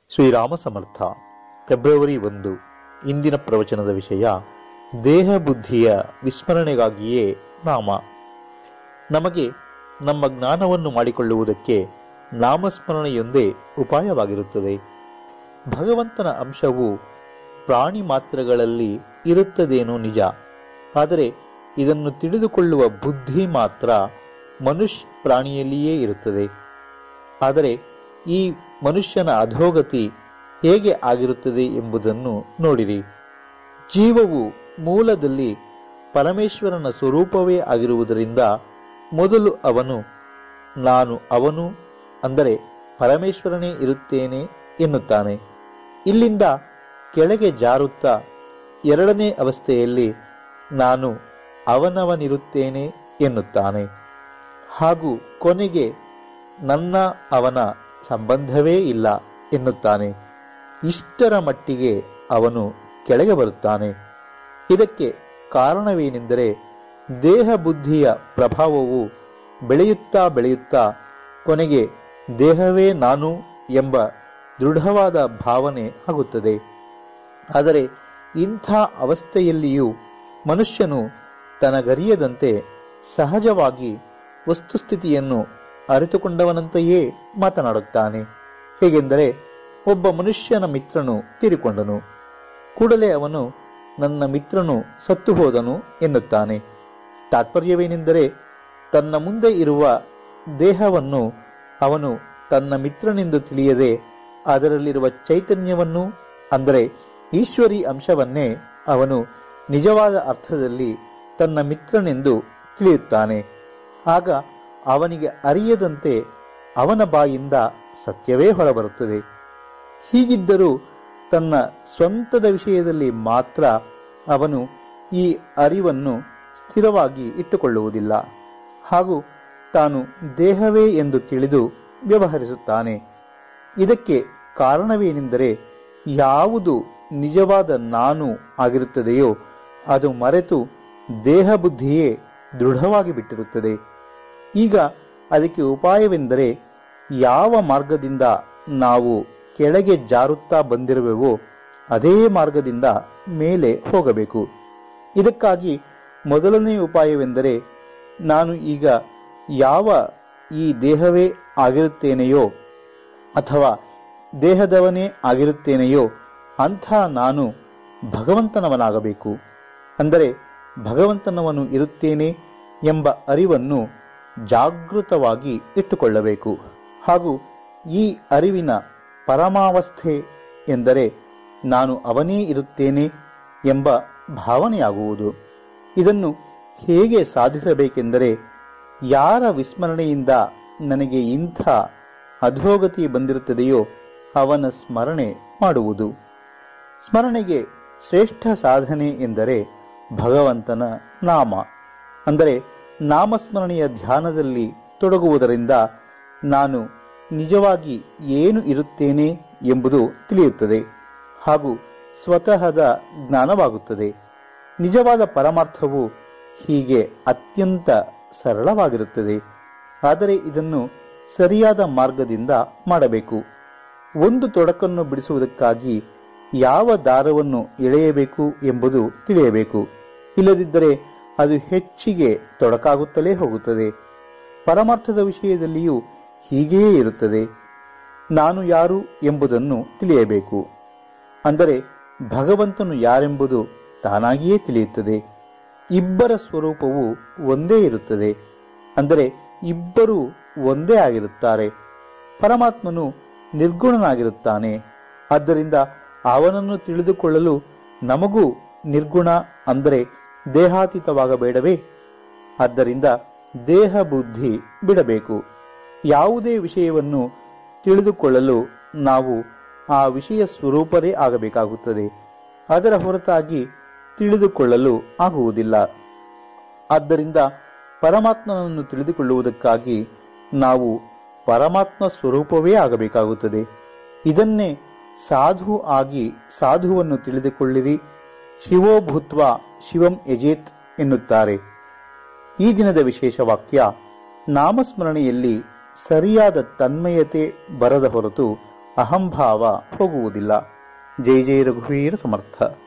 ಶ್ರೀರಾಮ ಸಮರ್ಥ February ಒಂದು ಇಂದಿನ ಪ್ರವಚನದ ವಿಷಯ ದೇಹ ಬುದ್ಧಿಯ ವಿಸ್ಮರಣೆಗಾಗಿಯೇ ನಾಮ ನಮಗೆ ನಮ್ಮ ಜ್ಞಾನವನ್ನು ಮಾಡಿಕೊಳ್ಳುವುದಕ್ಕೆ ನಾಮಸ್ಮರಣೆಯೊಂದೇ ಉಪಾಯವಾಗಿರುತ್ತದೆ ಭಗವಂತನ ಅಂಶವು ಪ್ರಾಣಿ ಮಾತ್ರಗಳಲ್ಲಿ ಇರುತ್ತದೇನೋ ನಿಜ ಆದರೆ ಇದನ್ನು ತಿಳಿದುಕೊಳ್ಳುವ ಬುದ್ಧಿ ಮಾತ್ರ ಮನುಷ್ಯ ಪ್ರಾಣಿಯಲ್ಲಿಯೇ ಇರುತ್ತದೆ ಆದರೆ ಈ ಮನುಷ್ಯನ ಅಧೋಗತಿ ಹೇಗೆ ಆಗಿರುತ್ತದೆ ಎಂಬುದನ್ನು ನೋಡಿರಿ ಜೀವವು ಮೂಲದಲ್ಲಿ ಪರಮೇಶ್ವರನ ಸ್ವರೂಪವೇ ಆಗಿರುವುದರಿಂದ ಮೊದಲು ಅವನು ನಾನು ಅವನು ಅಂದರೆ ಪರಮೇಶ್ವರನೇ ಇರುತ್ತೇನೆ ಎನ್ನುತ್ತಾನೆ ಇಲ್ಲಿಂದ ಕೆಳಗೆ ಜಾರುತ್ತಾ ಎರಡನೇ ಅವಸ್ಥೆಯಲ್ಲಿ ನಾನು ಅವನವನಿರುತ್ತೇನೆ ಎನ್ನುತ್ತಾನೆ ಹಾಗೂ ಕೊನೆಗೆ ನನ್ನ ಅವನ ಸಂಬಂಧವೇ ಇಲ್ಲ ಎನ್ನುತ್ತಾನೆ ಇಷ್ಟರ ಮಟ್ಟಿಗೆ ಅವನು ಕೆಳಗೆ ಬರುತ್ತಾನೆ ಇದಕ್ಕೆ ಕಾರಣವೇನೆಂದರೆ ದೇಹ ಬುದ್ಧಿಯ ಪ್ರಭಾವವು ಬೆಳೆಯುತ್ತಾ ಬೆಳೆಯುತ್ತಾ ಕೊನೆಗೆ ದೇಹವೇ ನಾನು ಎಂಬ ದೃಢವಾದ ಭಾವನೆ ಆಗುತ್ತದೆ ಆದರೆ ಇಂಥ ಅವಸ್ಥೆಯಲ್ಲಿಯೂ ಮನುಷ್ಯನು ತನಗರಿಯದಂತೆ ಸಹಜವಾಗಿ ವಸ್ತುಸ್ಥಿತಿಯನ್ನು ಅರಿತುಕೊಂಡವನಂತೆಯೇ ಮಾತನಾಡುತ್ತಾನೆ ಹೇಗೆಂದರೆ ಒಬ್ಬ ಮನುಷ್ಯನ ಮಿತ್ರನು ತೀರಿಕೊಂಡನು ಕೂಡಲೇ ಅವನು ನನ್ನ ಮಿತ್ರನು ಸತ್ತು ಹೋದನು ಎನ್ನುತ್ತಾನೆ ತಾತ್ಪರ್ಯವೇನೆಂದರೆ ತನ್ನ ಮುಂದೆ ಇರುವ ದೇಹವನ್ನು ಅವನು ತನ್ನ ಮಿತ್ರನೆಂದು ತಿಳಿಯದೆ ಅದರಲ್ಲಿರುವ ಚೈತನ್ಯವನ್ನು ಅಂದರೆ ಈಶ್ವರಿ ಅಂಶವನ್ನೇ ಅವನು ನಿಜವಾದ ಅರ್ಥದಲ್ಲಿ ತನ್ನ ಮಿತ್ರನೆಂದು ತಿಳಿಯುತ್ತಾನೆ ಆಗ ಅವನಿಗೆ ಅರಿಯದಂತೆ ಅವನ ಬಾಯಿಂದ ಸತ್ಯವೇ ಹೊರಬರುತ್ತದೆ ಹೀಗಿದ್ದರೂ ತನ್ನ ಸ್ವಂತದ ವಿಷಯದಲ್ಲಿ ಮಾತ್ರ ಅವನು ಈ ಅರಿವನ್ನು ಸ್ಥಿರವಾಗಿ ಇಟ್ಟುಕೊಳ್ಳುವುದಿಲ್ಲ ಹಾಗೂ ತಾನು ದೇಹವೇ ಎಂದು ತಿಳಿದು ವ್ಯವಹರಿಸುತ್ತಾನೆ ಇದಕ್ಕೆ ಕಾರಣವೇನೆಂದರೆ ಯಾವುದು ನಿಜವಾದ ನಾನು ಆಗಿರುತ್ತದೆಯೋ ಅದು ಮರೆತು ದೇಹ ಬುದ್ಧಿಯೇ ದೃಢವಾಗಿ ಬಿಟ್ಟಿರುತ್ತದೆ ಈಗ ಅದಕ್ಕೆ ಉಪಾಯವೆಂದರೆ ಯಾವ ಮಾರ್ಗದಿಂದ ನಾವು ಕೆಳಗೆ ಜಾರುತ್ತಾ ಬಂದಿರುವೆವೋ ಅದೇ ಮಾರ್ಗದಿಂದ ಮೇಲೆ ಹೋಗಬೇಕು ಇದಕ್ಕಾಗಿ ಮೊದಲನೇ ಉಪಾಯವೆಂದರೆ ನಾನು ಈಗ ಯಾವ ಈ ದೇಹವೇ ಆಗಿರುತ್ತೇನೆಯೋ ಅಥವಾ ದೇಹದವನೇ ಆಗಿರುತ್ತೇನೆಯೋ ಅಂಥ ನಾನು ಭಗವಂತನವನಾಗಬೇಕು ಅಂದರೆ ಭಗವಂತನವನು ಇರುತ್ತೇನೆ ಎಂಬ ಅರಿವನ್ನು ಜಾಗೃತವಾಗಿ ಇಟ್ಟುಕೊಳ್ಳಬೇಕು ಹಾಗೂ ಈ ಅರಿವಿನ ಪರಮಾವಸ್ಥೆ ಎಂದರೆ ನಾನು ಅವನೇ ಇರುತ್ತೇನೆ ಎಂಬ ಭಾವನೆಯಾಗುವುದು ಇದನ್ನು ಹೇಗೆ ಸಾಧಿಸಬೇಕೆಂದರೆ ಯಾರ ವಿಸ್ಮರಣೆಯಿಂದ ನನಗೆ ಇಂಥ ಅಧೋಗತಿ ಬಂದಿರುತ್ತದೆಯೋ ಅವನ ಸ್ಮರಣೆ ಮಾಡುವುದು ಸ್ಮರಣೆಗೆ ಶ್ರೇಷ್ಠ ಸಾಧನೆ ಎಂದರೆ ಭಗವಂತನ ನಾಮ ಅಂದರೆ ನಾಮಸ್ಮರಣೆಯ ಧ್ಯಾನದಲ್ಲಿ ತೊಡಗುವುದರಿಂದ ನಾನು ನಿಜವಾಗಿ ಏನು ಇರುತ್ತೇನೆ ಎಂಬುದು ತಿಳಿಯುತ್ತದೆ ಹಾಗೂ ಸ್ವತಃದ ಜ್ಞಾನವಾಗುತ್ತದೆ ನಿಜವಾದ ಪರಮಾರ್ಥವು ಹೀಗೆ ಅತ್ಯಂತ ಸರಳವಾಗಿರುತ್ತದೆ ಆದರೆ ಇದನ್ನು ಸರಿಯಾದ ಮಾರ್ಗದಿಂದ ಮಾಡಬೇಕು ಒಂದು ತೊಡಕನ್ನು ಬಿಡಿಸುವುದಕ್ಕಾಗಿ ಯಾವ ದಾರವನ್ನು ಎಳೆಯಬೇಕು ಎಂಬುದು ತಿಳಿಯಬೇಕು ಇಲ್ಲದಿದ್ದರೆ ಅದು ಹೆಚ್ಚಿಗೆ ತೊಡಕಾಗುತ್ತಲೇ ಹೋಗುತ್ತದೆ ಪರಮಾರ್ಥದ ವಿಷಯದಲ್ಲಿಯೂ ಹೀಗೆಯೇ ಇರುತ್ತದೆ ನಾನು ಯಾರು ಎಂಬುದನ್ನು ತಿಳಿಯಬೇಕು ಅಂದರೆ ಭಗವಂತನು ಯಾರೆಂಬುದು ತಾನಾಗಿಯೇ ತಿಳಿಯುತ್ತದೆ ಇಬ್ಬರ ಸ್ವರೂಪವು ಒಂದೇ ಇರುತ್ತದೆ ಅಂದರೆ ಇಬ್ಬರೂ ಒಂದೇ ಆಗಿರುತ್ತಾರೆ ಪರಮಾತ್ಮನು ನಿರ್ಗುಣನಾಗಿರುತ್ತಾನೆ ಆದ್ದರಿಂದ ಅವನನ್ನು ತಿಳಿದುಕೊಳ್ಳಲು ನಮಗೂ ನಿರ್ಗುಣ ಅಂದರೆ ದೇಹಾತೀತವಾಗಬೇಡವೇ ಆದ್ದರಿಂದ ದೇಹ ಬುದ್ಧಿ ಬಿಡಬೇಕು ಯಾವುದೇ ವಿಷಯವನ್ನು ತಿಳಿದುಕೊಳ್ಳಲು ನಾವು ಆ ವಿಷಯ ಸ್ವರೂಪರೇ ಆಗಬೇಕಾಗುತ್ತದೆ ಅದರ ಹೊರತಾಗಿ ತಿಳಿದುಕೊಳ್ಳಲು ಆಗುವುದಿಲ್ಲ ಆದ್ದರಿಂದ ಪರಮಾತ್ಮನನ್ನು ತಿಳಿದುಕೊಳ್ಳುವುದಕ್ಕಾಗಿ ನಾವು ಪರಮಾತ್ಮ ಸ್ವರೂಪವೇ ಆಗಬೇಕಾಗುತ್ತದೆ ಇದನ್ನೇ ಸಾಧು ಆಗಿ ಸಾಧುವನ್ನು ತಿಳಿದುಕೊಳ್ಳಿರಿ ಶಿವೋ ಭೂತ್ವ ಶಿವಂ ಯಜೇತ್ ಎನ್ನುತ್ತಾರೆ ಈ ದಿನದ ವಿಶೇಷ ವಾಕ್ಯ ನಾಮಸ್ಮರಣೆಯಲ್ಲಿ ಸರಿಯಾದ ತನ್ಮಯತೆ ಬರದ ಹೊರತು ಅಹಂಭಾವ ಹೋಗುವುದಿಲ್ಲ ಜೈ ಜೈ ರಘುವೀರ ಸಮರ್ಥ